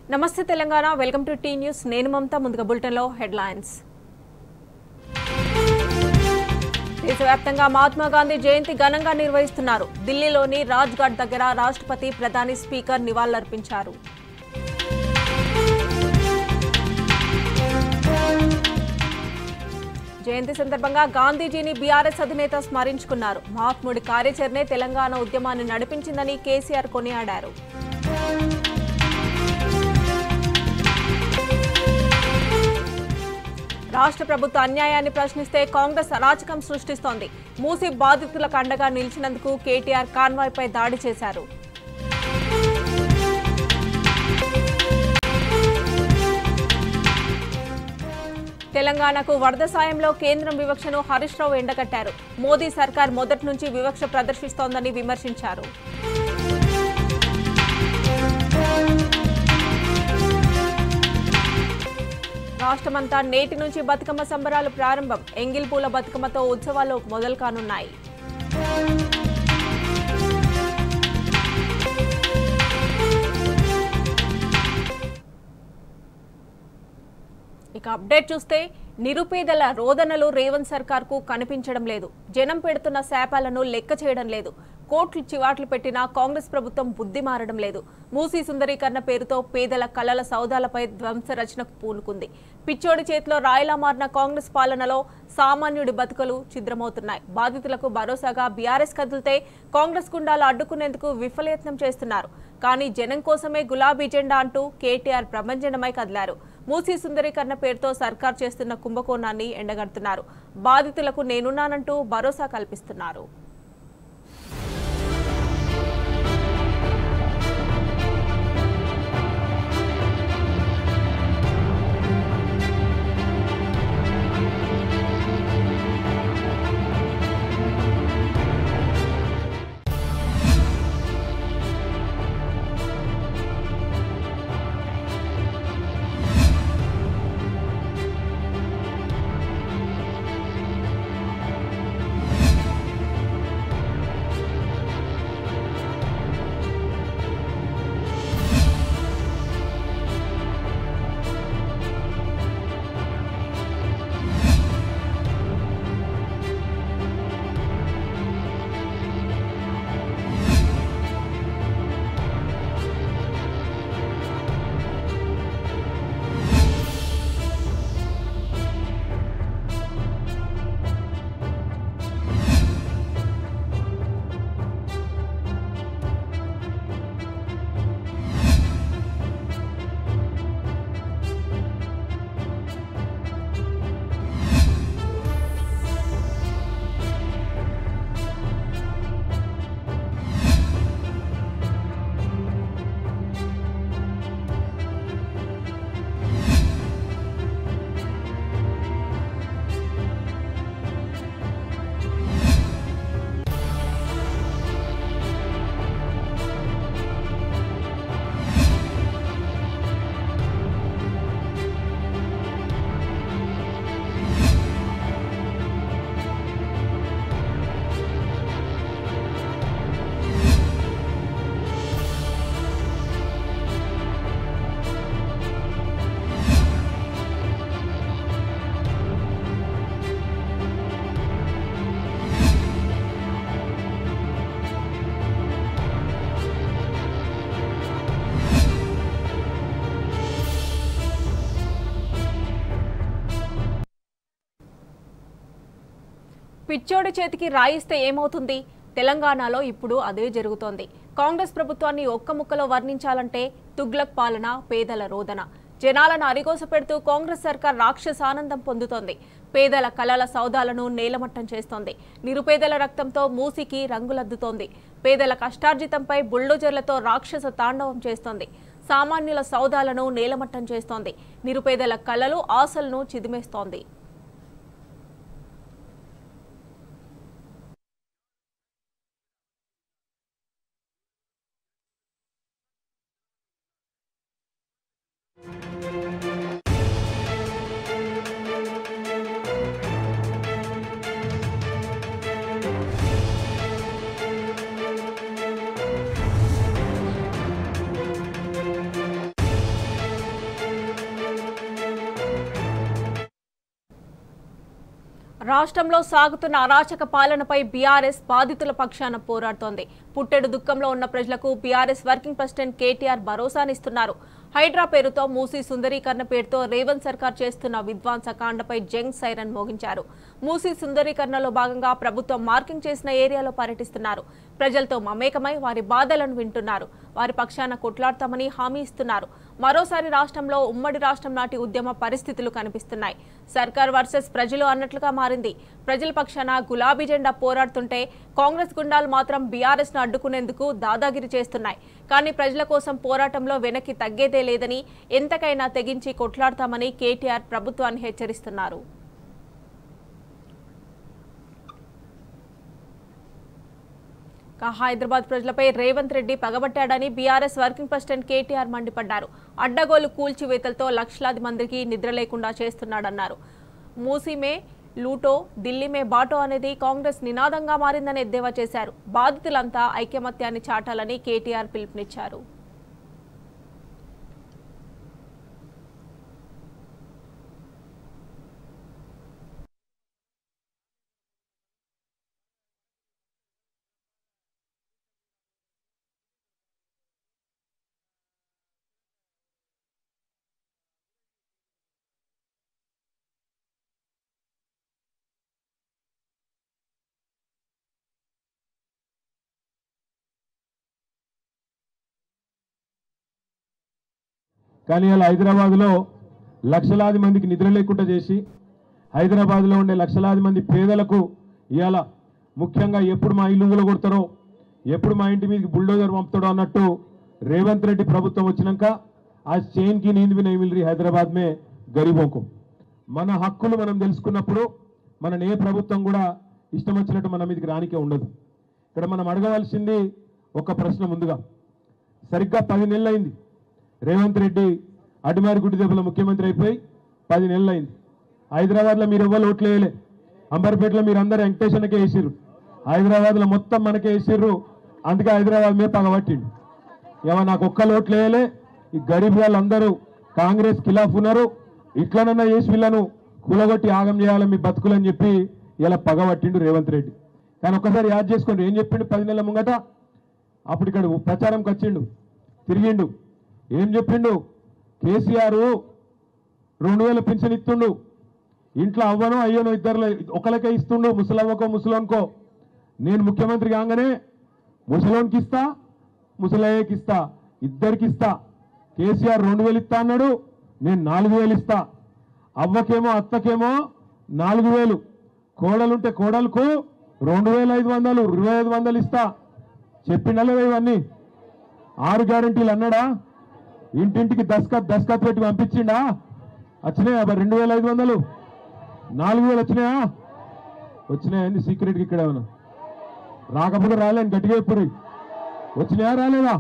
నమస్తే Telangana welcome to T news నేను మమత ముందుగా బులెటిన్లో హెడ్లైన్స్ దేశవ్యాప్తంగా మహాత్మా గాంధీ జయంతి ఘనంగా నిర్వహిస్తున్నారు ఢిల్లీలోని రాజ్ఘాట్ దగ్గర రాష్ట్రపతి ప్రధాని స్పీకర్ నివాళులర్పించారు జయంతి సందర్భంగా గాంధీజీని బీఆర్ఎస్ అధినేత స్మరించుకున్నారు మహాత్ముడి కార్యాచరణే తెలంగాణ ఉద్యమాన్ని నడిపించిందని కేసీఆర్ కొనియాడారు రాష్ట్ర ప్రభుత్వ అన్యాయాన్ని ప్రశ్నిస్తే కాంగ్రెస్ అరాచకం సృష్టిస్తోంది మూసి బాధితులకు అండగా నిలిచినందుకు కేటీఆర్ కాన్వాయ్పై దాడి చేశారు తెలంగాణకు వరద సాయంలో కేంద్రం వివక్షను హరీష్ రావు ఎండగట్టారు మోదీ సర్కార్ మొదటి నుంచి వివక్ష ప్రదర్శిస్తోందని విమర్శించారు రాష్ట్రమంతా నేటి నుంచి బతుకమ్మ సంబరాలు ప్రారంభం ఎంగిల్ పూల బతుకమ్మతో ఉత్సవాలు మొదలు కానున్నాయి ఇక అప్డేట్ చూస్తే నిరుపేదల రోదనలు రేవంత్ సర్కార్కు కనిపించడం లేదు జనం పెడుతున్న శాపాలను లెక్క చేయడం లేదు కోట్లు చివాట్లు పెట్టినా కాంగ్రెస్ ప్రభుత్వం బుద్ధి మారడం లేదు మూసీ సుందరీకరణ పేరుతో పేదల కలల సౌదాలపై ధ్వంస రచనకు పూనుకుంది పిచ్చోడి చేతిలో రాయిలా మారిన కాంగ్రెస్ పాలనలో సామాన్యుడి బతుకులు ఛిద్రమవుతున్నాయి బాధితులకు భరోసాగా బీఆర్ఎస్ కదిలితే కాంగ్రెస్ గుండాలు అడ్డుకునేందుకు విఫలయత్నం చేస్తున్నారు కానీ జనం కోసమే గులాబీ జెండా అంటూ కేటీఆర్ ప్రభంజనమై కదిలారు మూసీ సుందరీకరణ పేరుతో సర్కార్ చేస్తున్న కుంభకోణాన్ని ఎండగడుతున్నారు బాధితులకు నేనున్నానంటూ భరోసా కల్పిస్తున్నారు పిచ్చోడి చేతికి రాయిస్తే ఏమవుతుంది తెలంగాణలో ఇప్పుడు అదే జరుగుతోంది కాంగ్రెస్ ప్రభుత్వాన్ని ఒక్క ముక్కలో వర్ణించాలంటే తుగ్లక్ పాలన పేదల రోదన జనాలను అరిగోస పెడుతూ కాంగ్రెస్ సర్కార్ రాక్షసానందం పొందుతోంది పేదల కలల సౌదాలను నేలమట్టం చేస్తోంది నిరుపేదల రక్తంతో మూసికి రంగులద్దుతోంది పేదల కష్టార్జితంపై బుల్డోజర్లతో రాక్షస తాండవం చేస్తోంది సామాన్యుల సౌదాలను నేలమట్టం చేస్తోంది నిరుపేదల కలలు ఆశలను చిదిమేస్తోంది రాష్ట్రంలో సాగుతున్న అరాచక పాలనపై బీఆర్ఎస్ బాధితుల పక్షాన పోరాడుతోంది పుట్టెడు దుఃఖంలో ఉన్న ప్రజలకు బీఆర్ఎస్ వర్కింగ్ ప్రెసిడెంట్ కేటీఆర్ భరోసానిస్తున్నారు హైడ్రా పేరుతో మూసీ సుందరీకరణ పేరుతో రేవంత్ సర్కార్ చేస్తున్న విధ్వంస కాండపై జంగ్ సైరన్ మోగించారు మూసీ సుందరీకరణలో భాగంగా ప్రభుత్వం మార్కింగ్ చేసిన ఏరియాలో పర్యటిస్తున్నారు ప్రజలతో మమేకమై వారి బాధలను వింటున్నారు వారి పక్షాన కొట్లాడతామని హామీ ఇస్తున్నారు మరోసారి రాష్ట్రంలో ఉమ్మడి రాష్ట్రం నాటి ఉద్యమ పరిస్థితులు కనిపిస్తున్నాయి సర్కార్ వర్సెస్ ప్రజలు అన్నట్లుగా మారింది ప్రజల పక్షాన గులాబీ జెండా పోరాడుతుంటే కాంగ్రెస్ గుండాలు మాత్రం బీఆర్ఎస్ ను అడ్డుకునేందుకు దాదాగిరి చేస్తున్నాయి కానీ ప్రజల కోసం పోరాటంలో వెనక్కి తగ్గేదే లేదని ఎంతకైనా తెగించి కొట్లాడతామని కేటీఆర్ ప్రభుత్వాన్ని హెచ్చరిస్తున్నారు ఇక హైదరాబాద్ ప్రజలపై రేవంత్ రెడ్డి పగబట్టాడని బీఆర్ఎస్ వర్కింగ్ ప్రెసిడెంట్ కేటీఆర్ మండిపడ్డారు అడ్డగోలు కూల్చివేతలతో లక్షలాది మందికి నిద్ర లేకుండా చేస్తున్నాడన్నారు మూసీమే లూటో ఢిల్లీమే బాటో అనేది కాంగ్రెస్ నినాదంగా మారిందని ఎద్దేవా చేశారు బాధితులంతా ఐకమత్యాన్ని చాటాలని కేటీఆర్ పిలుపునిచ్చారు కానీ ఇలా హైదరాబాద్లో లక్షలాది మందికి నిద్ర లేకుండా చేసి హైదరాబాద్లో ఉండే లక్షలాది మంది పేదలకు ఇవాళ ముఖ్యంగా ఎప్పుడు మా ఇల్లు కొడతారో ఎప్పుడు మా ఇంటి మీదకి బుల్డోజర్ పంపుతాడో అన్నట్టు రేవంత్ రెడ్డి ప్రభుత్వం వచ్చినాక ఆ చైన్కి నీంది నై మిల్ రही హైదరాబాద్ మే గరీబోకు మన హక్కులు మనం తెలుసుకున్నప్పుడు మన ఏ ప్రభుత్వం కూడా ఇష్టం వచ్చినట్టు మన మీదకి రానికే ఉండదు ఇక్కడ మనం అడగవలసింది ఒక ప్రశ్న ముందుగా సరిగ్గా పది నెలలు అయింది రేవంత్ రెడ్డి అడిమారి గుడి దెబ్బల ముఖ్యమంత్రి అయిపోయి పది నెలలు అయింది హైదరాబాద్లో మీరు ఎవ్వరు ఓట్లు వేయలే అంబర్పేటలో మీరు అందరు వెంకటేశ్వరకే వేసిర్రు హైదరాబాద్లో మొత్తం మనకే వేసిర్రు అందుకే హైదరాబాద్ మీద పగబట్టిండు ఏమో నాకు ఒక్కరు ఓట్లు వేయలే ఈ గరీబ్ వాళ్ళందరూ కాంగ్రెస్ ఖిలాఫ్ ఉన్నారు ఇట్లనన్నా చేసి వీళ్ళను కూలగొట్టి ఆగం చేయాలి మీ బతుకులని చెప్పి ఇలా పగబట్టిండు రేవంత్ రెడ్డి కానీ ఒక్కసారి యాద్ చేసుకోండి ఏం చెప్పిండు పది నెలల ముంగట అప్పుడు ఇక్కడ ప్రచారంకి వచ్చిండు తిరిగిండు ఏం చెప్పిండు కేసీఆర్ రెండు వేల పింఛన్ ఇస్తుండు ఇంట్లో అవ్వను అయ్యను ఇద్దరు ఒకరికే ఇస్తుండు ముసలవ్వకో ముసలోన్కో నేను ముఖ్యమంత్రి కాగానే ముసలోన్కి ఇస్తా ముసలయ్యకి ఇస్తా ఇద్దరికి ఇస్తా కేసీఆర్ రెండు వేలు ఇస్తా అన్నాడు నేను నాలుగు వేలు ఇస్తా అవ్వకేమో అత్తకేమో నాలుగు వేలు కోడలుంటే కోడలకు రెండు వేల ఐదు వందలు ఇరవై ఐదు వందలు ఇస్తా చెప్పిండా లేదా ఇవన్నీ ఆరు గ్యారంటీలు అన్నాడా ఇంటింటికి దస్కత్ దస్కత్ పెట్టి పంపించిండా వచ్చినాయా మరి రెండు వేల ఐదు వందలు నాలుగు వేలు వచ్చినాయా వచ్చినాయండి సీక్రెట్కి ఇక్కడ ఏమన్నా రాకపోతే రాలేను గట్టిగా ఎప్పుడు వచ్చినాయా రాలేదా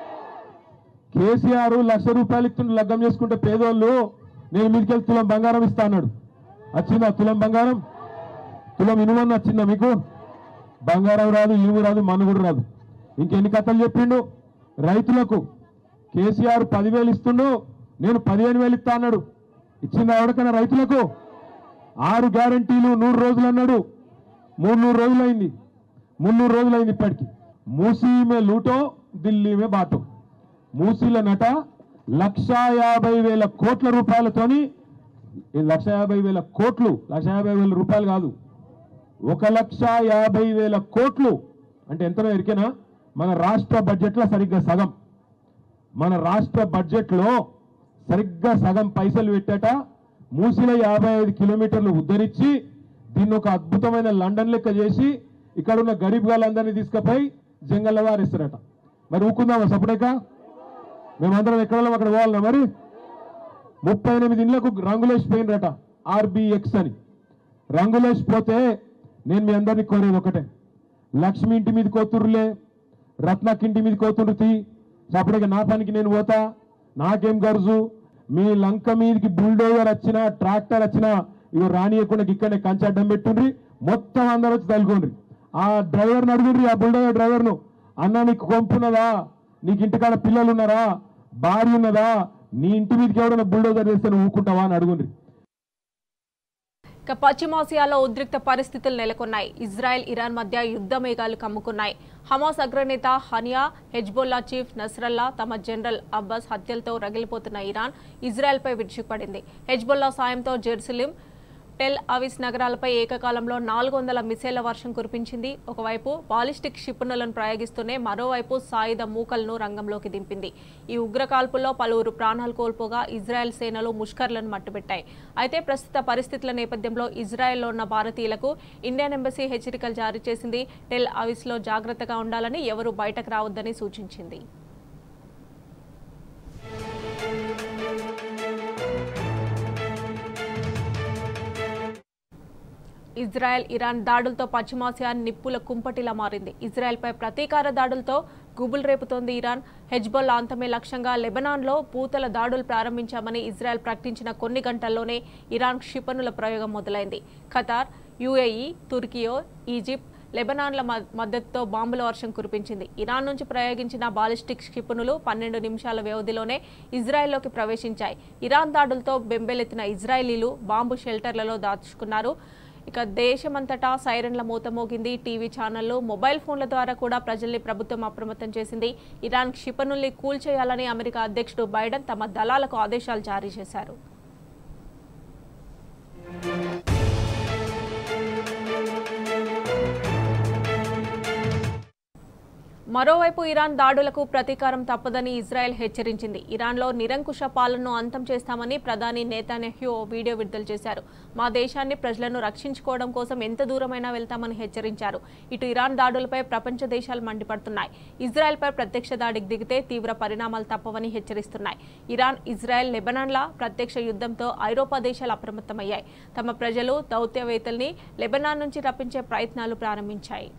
కేసీఆర్ లక్ష రూపాయలు ఇస్తుంటే లగ్గం చేసుకుంటే పేదోళ్ళు నేను మీదకెళ్ళి తులం బంగారం ఇస్తా అన్నాడు వచ్చిందా తులం బంగారం తులం ఇనుమన్న వచ్చిందా మీకు బంగారం రాదు ఇనుము రాదు మన్ను కూడా రాదు ఇంకెన్ని కథలు చెప్పిండు రైతులకు కేసీఆర్ పదివేలు ఇస్తుండు నేను పదిహేను వేలు ఇస్తా అన్నాడు ఇచ్చింది ఎవరికైనా రైతులకు ఆరు గ్యారంటీలు నూరు రోజులు అన్నాడు మూడు నూరు రోజులు అయింది మున్నూరు రోజులు అయింది ఇప్పటికి మూసీ మే లూటో ఢిల్లీ మే బాటో మూసీల నట లక్షా యాభై వేల కోట్ల రూపాయలతోని ఈ లక్ష యాభై వేల కోట్లు లక్ష యాభై వేల రూపాయలు కాదు ఒక లక్ష యాభై వేల కోట్లు అంటే ఎంతనో ఎరికేనా మన రాష్ట్ర బడ్జెట్లో సరిగ్గా సగం మన రాష్ట్ర బడ్జెట్లో సరిగ్గా సగం పైసలు పెట్టాట మూసిల యాభై ఐదు కిలోమీటర్లు ఉద్ధరించి దీన్ని ఒక అద్భుతమైన లండన్ లెక్క చేసి ఇక్కడ ఉన్న గరీబ్ గాళ్ళందరినీ తీసుకుపోయి జంగల్లో వారిస్తారట మరి ఊకుందామా సపడేక మేమందరం ఎక్కడ వాళ్ళం అక్కడ పోవాలన్నా మరి ముప్పై ఎనిమిది ఇళ్లకు రంగులేసిపోయినరట ఆర్బిఎక్స్ అని రంగులేసిపోతే నేను మీ అందరినీ కోరేది ఒకటే లక్ష్మి ఇంటి మీద కోతురులే రత్నకి ఇంటి మీద కోతురు తీ సపడగా నా పనికి నేను పోతా నాకేం గరుజు మీ లంక మీదకి బుల్డోజర్ వచ్చినా ట్రాక్టర్ వచ్చినా ఇవి రానియకుండా ఇక్కడనే కంచె అడ్డం పెట్టుండ్రి మొత్తం అందరూ వచ్చి తలుకోండి ఆ డ్రైవర్ని అడుగుండ్రి ఆ బుల్డోజర్ డ్రైవర్ను అన్న నీకు కొంపున్నదా నీకు ఇంటికాడ పిల్లలు ఉన్నారా భార్య ఉన్నదా నీ ఇంటి మీదకి ఎవరైనా బుల్డోజర్ చేస్తే నువ్వు ఊకుంటావా అని అడుగుండ్రి ఇక పశ్చిమాసియాలో ఉద్రిక్త పరిస్థితులు నెలకొన్నాయి ఇజ్రాయెల్ ఇరాన్ మధ్య యుద్ధ మేఘాలు కమ్ముకున్నాయి హమాస్ అగ్రనేత హనియా హెజ్బొల్లా చీఫ్ నస్రల్లా తమ జనరల్ అబ్బాస్ హత్యలతో రగిలిపోతున్న ఇరాన్ ఇజ్రాయెల్పై విరుచుకుపడింది హెజ్బొల్లా సాయంతో జెరూసలేం టెల్ అవిస్ నగరాలపై ఏకకాలంలో నాలుగు వందల మిసైళ్ల వర్షం కురిపించింది ఒకవైపు బాలిస్టిక్ క్షిపణులను ప్రయోగిస్తూనే మరోవైపు సాయుధ మూకలను రంగంలోకి దింపింది ఈ ఉగ్రకాల్పుల్లో పలువురు ప్రాణాలు కోల్పోగా ఇజ్రాయెల్ సేనలు ముష్కర్లను మట్టుపెట్టాయి అయితే ప్రస్తుత పరిస్థితుల నేపథ్యంలో ఇజ్రాయెల్లో ఉన్న భారతీయులకు ఇండియన్ ఎంబసీ హెచ్చరికలు జారీ చేసింది టెల్ అవిస్లో జాగ్రత్తగా ఉండాలని ఎవరూ బయటకు రావద్దని సూచించింది ఇజ్రాయెల్ ఇరాన్ దాడులతో పశ్చిమాసియా నిప్పుల కుంపటిలా మారింది ఇజ్రాయెల్పై ప్రతీకార దాడులతో గుబులు రేపుతోంది ఇరాన్ హెజ్బొల్లా అంతమే లక్ష్యంగా లెబనాన్లో పూతల దాడులు ప్రారంభించామని ఇజ్రాయెల్ ప్రకటించిన కొన్ని గంటల్లోనే ఇరాన్ క్షిపణుల ప్రయోగం మొదలైంది ఖతార్ యుఏఈ తుర్కియో ఈజిప్ట్ లెబనాన్ల మ- మద్దతుతో బాంబుల వర్షం కురిపించింది ఇరాన్ నుంచి ప్రయోగించిన బాలిస్టిక్ క్షిపణులు పన్నెండు నిమిషాల వ్యవధిలోనే ఇజ్రాయెల్లోకి ప్రవేశించాయి ఇరాన్ దాడులతో బెంబెలెత్తిన ఇజ్రాయలీలు బాంబు షెల్టర్లలో దాచుకున్నారు ఇక దేశమంతటా సైరన్ల మూత మోగింది టీవీ ఛానళ్లు మొబైల్ ఫోన్ల ద్వారా కూడా ప్రజల్ని ప్రభుత్వం అప్రమత్తం చేసింది ఇరాన్ క్షిపణుల్ని కూల్చేయాలని అమెరికా అధ్యక్షుడు బైడెన్ తమ దళాలకు ఆదేశాలు జారీ చేశారు మరోవైపు ఇరాన్ దాడులకు ప్రతీకారం తప్పదని ఇజ్రాయెల్ హెచ్చరించింది ఇరాన్లో నిరంకుశ పాలనను అంతం చేస్తామని ప్రధాని నేతాన్యహ్యూ ఓ వీడియో విడుదల చేశారు మా దేశాన్ని ప్రజలను రక్షించుకోవడం కోసం ఎంత దూరమైనా వెళ్తామని హెచ్చరించారు ఇటు ఇరాన్ దాడులపై ప్రపంచ దేశాలు మండిపడుతున్నాయి ఇజ్రాయెల్పై ప్రత్యక్ష దాడికి దిగితే తీవ్ర పరిణామాలు తప్పవని హెచ్చరిస్తున్నాయి ఇరాన్ ఇజ్రాయెల్ లెబనాన్ల ప్రత్యక్ష యుద్ధంతో ఐరోపా దేశాలు అప్రమత్తమయ్యాయి తమ ప్రజలు దౌత్యవేత్తల్ని లెబనాన్ నుంచి రప్పించే ప్రయత్నాలు ప్రారంభించాయి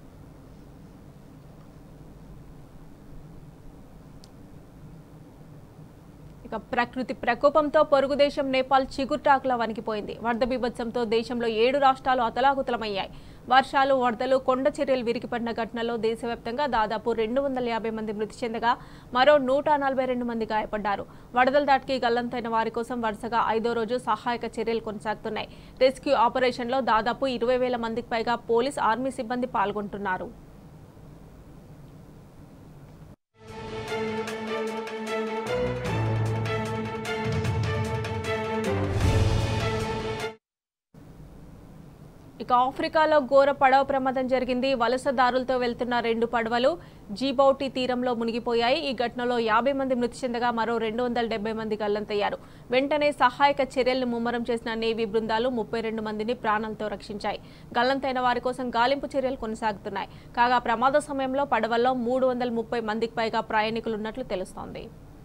ఇక ప్రకృతి ప్రకోపంతో పొరుగు దేశం నేపాల్ చిగుర్టాకులా వణికిపోయింది వరద బీభత్సంతో దేశంలో ఏడు రాష్ట్రాలు అతలాకుతలమయ్యాయి వర్షాలు వరదలు కొండ చర్యలు విరిగిపడిన ఘటనలో దేశవ్యాప్తంగా దాదాపు రెండు వందల యాభై మంది మృతి చెందగా మరో నూట నలభై రెండు మంది గాయపడ్డారు వరదల దాటికి గల్లంతైన వారి కోసం వరుసగా ఐదో రోజు సహాయక చర్యలు కొనసాగుతున్నాయి రెస్క్యూ ఆపరేషన్లో దాదాపు ఇరవై వేల మందికి పైగా పోలీస్ ఆర్మీ సిబ్బంది పాల్గొంటున్నారు ఇక ఆఫ్రికాలో ఘోర పడవ ప్రమాదం జరిగింది వలసదారులతో వెళ్తున్న రెండు పడవలు జీబౌటి తీరంలో మునిగిపోయాయి ఈ ఘటనలో యాభై మంది మృతి చెందగా మరో రెండు వందల డెబ్బై మంది గల్లంతయ్యారు వెంటనే సహాయక చర్యలను ముమ్మరం చేసిన నేవీ బృందాలు ముప్పై రెండు మందిని ప్రాణాలతో రక్షించాయి గల్లంతైన వారి కోసం గాలింపు చర్యలు కొనసాగుతున్నాయి కాగా ప్రమాద సమయంలో పడవల్లో మూడు వందల ముప్పై మందికి పైగా ప్రయాణికులు ఉన్నట్లు తెలుస్తోంది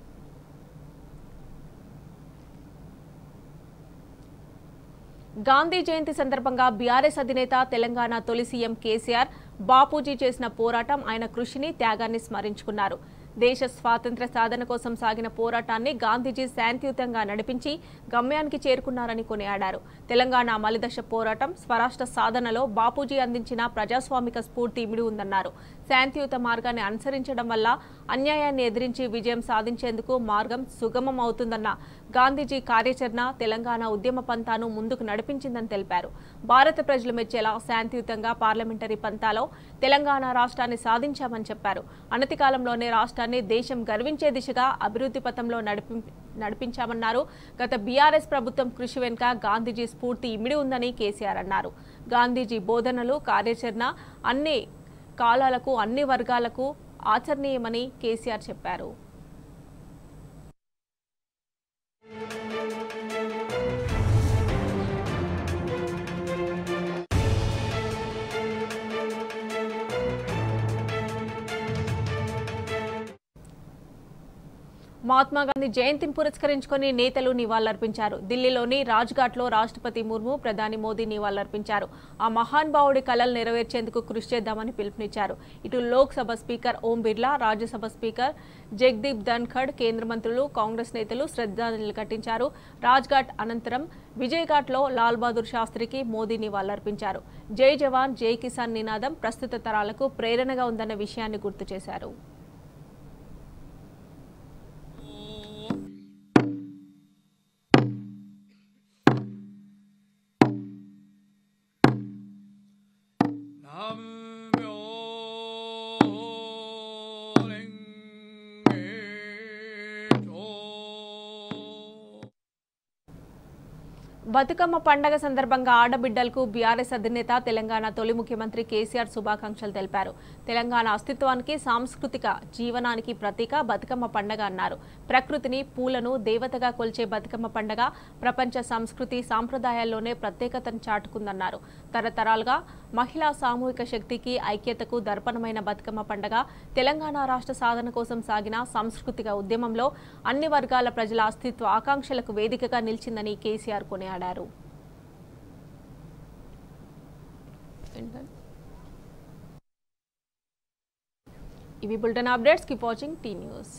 గాంధీ జయంతి సందర్భంగా బీఆర్ఎస్ అధినేత తెలంగాణ తొలి సీఎం కేసీఆర్ బాపూజీ చేసిన పోరాటం ఆయన కృషిని త్యాగాన్ని స్మరించుకున్నారు దేశ స్వాతంత్ర్య సాధన కోసం సాగిన పోరాటాన్ని గాంధీజీ శాంతియుతంగా నడిపించి గమ్యానికి చేరుకున్నారని కొనియాడారు తెలంగాణ మలిదశ పోరాటం స్వరాష్ట్ర సాధనలో బాపూజీ అందించిన ప్రజాస్వామిక స్ఫూర్తి ఇమిడి ఉందన్నారు శాంతియుత మార్గాన్ని అనుసరించడం వల్ల అన్యాయాన్ని ఎదిరించి విజయం సాధించేందుకు మార్గం సుగమం అవుతుందన్న గాంధీజీ కార్యాచరణ తెలంగాణ ఉద్యమ పంతాను ముందుకు నడిపించిందని తెలిపారు భారత ప్రజలు మెచ్చేలా శాంతియుతంగా పార్లమెంటరీ పంతాలో తెలంగాణ రాష్ట్రాన్ని సాధించామని చెప్పారు అనతి కాలంలోనే రాష్ట్రాన్ని దేశం గర్వించే దిశగా అభివృద్ధి పథంలో నడిపి నడిపించామన్నారు గత బీఆర్ఎస్ ప్రభుత్వం కృషి వెనుక గాంధీజీ స్ఫూర్తి ఇమిడి ఉందని కేసీఆర్ అన్నారు గాంధీజీ బోధనలు కార్యాచరణ అన్ని కాలాలకు అన్ని వర్గాలకు ఆచరణీయమని కేసీఆర్ చెప్పారు మహాత్మా గాంధీ జయంతిని పురస్కరించుకొని నేతలు నివాళులర్పించారు ఢిల్లీలోని రాజ్ఘాట్లో రాష్ట్రపతి ముర్ము ప్రధాని మోదీ నివాళులర్పించారు ఆ మహానుభావుడి కలలు నెరవేర్చేందుకు కృషి చేద్దామని పిలుపునిచ్చారు ఇటు లోక్సభ స్పీకర్ ఓం బిర్లా రాజ్యసభ స్పీకర్ జగదీప్ ధన్ఖడ్ కేంద్ర మంత్రులు కాంగ్రెస్ నేతలు శ్రద్ధాంజలి ఘటించారు రాజ్ఘాట్ అనంతరం విజయఘాట్లో లాల్ బహదూర్ శాస్త్రికి మోదీ నివాళులర్పించారు జై జవాన్ జై కిసాన్ నినాదం ప్రస్తుత తరాలకు ప్రేరణగా ఉందన్న విషయాన్ని గుర్తు చేశారు బతుకమ్మ పండగ సందర్భంగా ఆడబిడ్డలకు బీఆర్ఎస్ అధినేత తెలంగాణ తొలి ముఖ్యమంత్రి కేసీఆర్ శుభాకాంక్షలు తెలిపారు తెలంగాణ అస్తిత్వానికి సాంస్కృతిక జీవనానికి ప్రతీక బతుకమ్మ పండగ అన్నారు ప్రకృతిని పూలను దేవతగా కొల్చే బతుకమ్మ పండగ ప్రపంచ సంస్కృతి సాంప్రదాయాల్లోనే ప్రత్యేకతను చాటుకుందన్నారు తరతరాలుగా మహిళా సామూహిక శక్తికి ఐక్యతకు దర్పణమైన బతుకమ్మ పండగ తెలంగాణ రాష్ట్ర సాధన కోసం సాగిన సాంస్కృతిక ఉద్యమంలో అన్ని వర్గాల ప్రజల అస్తిత్వ ఆకాంక్షలకు వేదికగా నిలిచిందని కేసీఆర్ కొనియాడారు ఇవి bulletin updates keep watching T news